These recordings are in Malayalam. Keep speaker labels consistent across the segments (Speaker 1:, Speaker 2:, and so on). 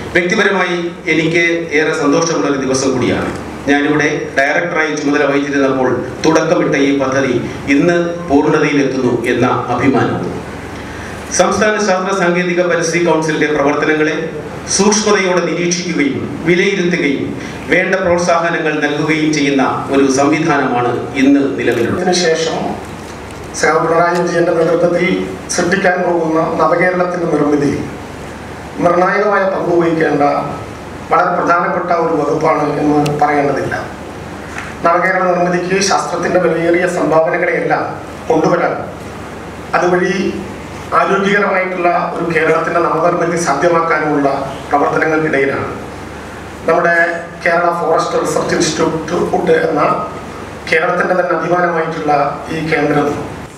Speaker 1: വ്യക്തിപരമായി എനിക്ക് ഏറെ സന്തോഷമുള്ള ഒരു ദിവസം കൂടിയാണ് ഞാനിവിടെ ഡയറക്ടറായി ചുമതല വഹിച്ചിരുന്നപ്പോൾ തുടക്കമിട്ട ഈ പദ്ധതി ഇന്ന് പൂർണ്ണതയിലെത്തുന്നു എന്ന അഭിമാനവും സംസ്ഥാന ശാസ്ത്ര സാങ്കേതിക പരിസ്ഥിതി കൗൺസിലിന്റെ പ്രവർത്തനങ്ങളെ സൂക്ഷ്മതയോടെ നിരീക്ഷിക്കുകയും വിലയിരുത്തുകയും വേണ്ട പ്രോത്സാഹനങ്ങൾ നൽകുകയും ചെയ്യുന്ന ഒരു സംവിധാനമാണ് ഇന്ന് നിലവിലുള്ളത്
Speaker 2: ഇതിനുശേഷം സഹ പിണറായി വിജയന്റെ നേതൃത്വത്തിൽ സൃഷ്ടിക്കാൻ പോകുന്ന നവകേരളത്തിന്റെ നിർമ്മിതിയിൽ നിർണായകമായ പങ്ക് വഹിക്കേണ്ട വളരെ പ്രധാനപ്പെട്ട ഒരു വകുപ്പാണ് എന്ന് പറയേണ്ടതില്ല നവകേരള നിർമ്മിതിക്ക് ശാസ്ത്രത്തിന്റെ വിലയേറിയ സംഭാവനകളെയെല്ലാം കൊണ്ടുവരാൻ അതുവഴി ആരോഗ്യകരമായിട്ടുള്ള ഒരു കേരളത്തിന്റെ നവനിർമ്മിതി സാധ്യമാക്കാനുമുള്ള പ്രവർത്തനങ്ങൾക്കിടയിലാണ് നമ്മുടെ കേരള ഫോറസ്റ്റ് റിസർച്ച് ഇൻസ്റ്റിറ്റ്യൂട്ട് എന്ന കേരളത്തിന്റെ തന്നെ അഭിമാനമായിട്ടുള്ള ഈ കേന്ദ്രം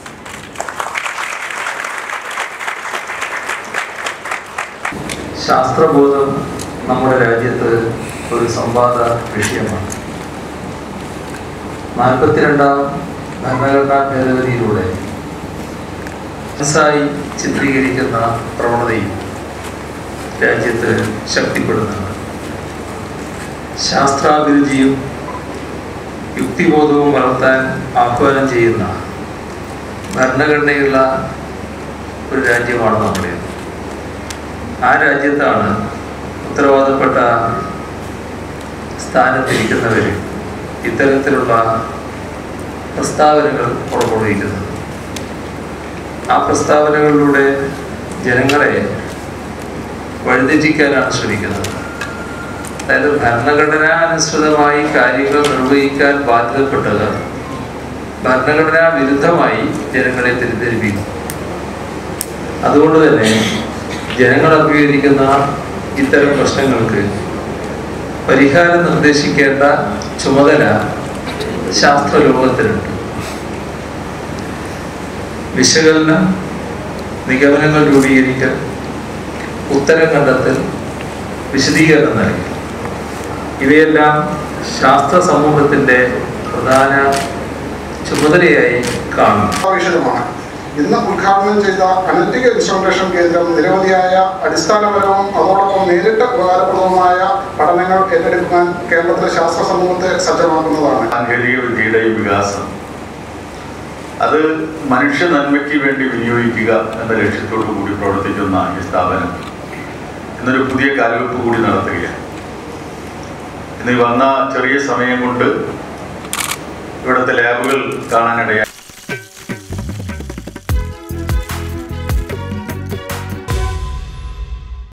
Speaker 3: ശാസ്ത്രബോധം നമ്മുടെ രാജ്യത്ത് ഒരു സംവാദ വിഷയമാണ് നാൽപ്പത്തിരണ്ടാം ഭരണഘടനാ ഭേദഗതിയിലൂടെ സയൻസായി ചിത്രീകരിക്കുന്ന പ്രവണതയും രാജ്യത്ത് ശക്തിപ്പെടുന്നുണ്ട് ശാസ്ത്രാഭിരുചിയും യുക്തിബോധവും വളർത്താൻ ആഹ്വാനം ചെയ്യുന്ന ഭരണഘടനയുള്ള ഒരു രാജ്യമാണ് നമ്മുടേത് ആ രാജ്യത്താണ് ഉത്തരവാദപ്പെട്ട സ്ഥാനത്തിരിക്കുന്നവർ ഇത്തരത്തിലുള്ള പ്രസ്താവനകൾ പുറപ്പെടുവിക്കുന്നത് ആ പ്രസ്താവനകളിലൂടെ ജനങ്ങളെ വഴിതെറ്റിക്കാനാണ് ശ്രമിക്കുന്നത് അതായത് ഭരണഘടനാനുസൃതമായി കാര്യങ്ങൾ നിർവഹിക്കാൻ ബാധ്യതപ്പെട്ടത് ഭരണഘടനാ വിരുദ്ധമായി ജനങ്ങളെ തെറ്റിദ്ധരിപ്പിക്കും അതുകൊണ്ട് തന്നെ ജനങ്ങൾ അഭിമുഖീകരിക്കുന്ന ഇത്തരം പ്രശ്നങ്ങൾക്ക് പരിഹാരം നിർദ്ദേശിക്കേണ്ട ചുമതല ശാസ്ത്രലോകത്തിനുണ്ട് വിശകലനം നിഗമനങ്ങൾ രൂപീകരിക്കൽ ഉത്തരം കണ്ടെത്തൽ വിശദീകരണം നൽകൽ ഇവയെല്ലാം ശാസ്ത്ര സമൂഹത്തിൻ്റെ പ്രധാന ചുമതലയായി കാണുന്നു
Speaker 4: ആവശ്യമാണ് ഇന്ന് ഉദ്ഘാടനം ചെയ്ത അനലിറ്റിക് ഇൻസ്ട്രുമെന്റേഷൻ കേന്ദ്രം നിരവധിയായ അടിസ്ഥാനപരവും അതോടൊപ്പം നേരിട്ട് ഉപകാരപ്രദവുമായ പഠനങ്ങൾ ഏറ്റെടുക്കാൻ കേരളത്തിലെ ശാസ്ത്ര സമൂഹത്തെ സജ്ജമാക്കുന്നതാണ്
Speaker 5: സാങ്കേതിക വിദ്യയുടെ ഈ വികാസം അത് മനുഷ്യ നന്മയ്ക്ക് വേണ്ടി വിനിയോഗിക്കുക എന്ന ലക്ഷ്യത്തോടു കൂടി പ്രവർത്തിക്കുന്ന ഈ സ്ഥാപനം ഇന്നൊരു പുതിയ കാൽവെപ്പ് കൂടി നടത്തുകയാണ് ഇന്ന് ഈ വന്ന ചെറിയ സമയം കൊണ്ട് ഇവിടുത്തെ ലാബുകൾ കാണാനിടയായി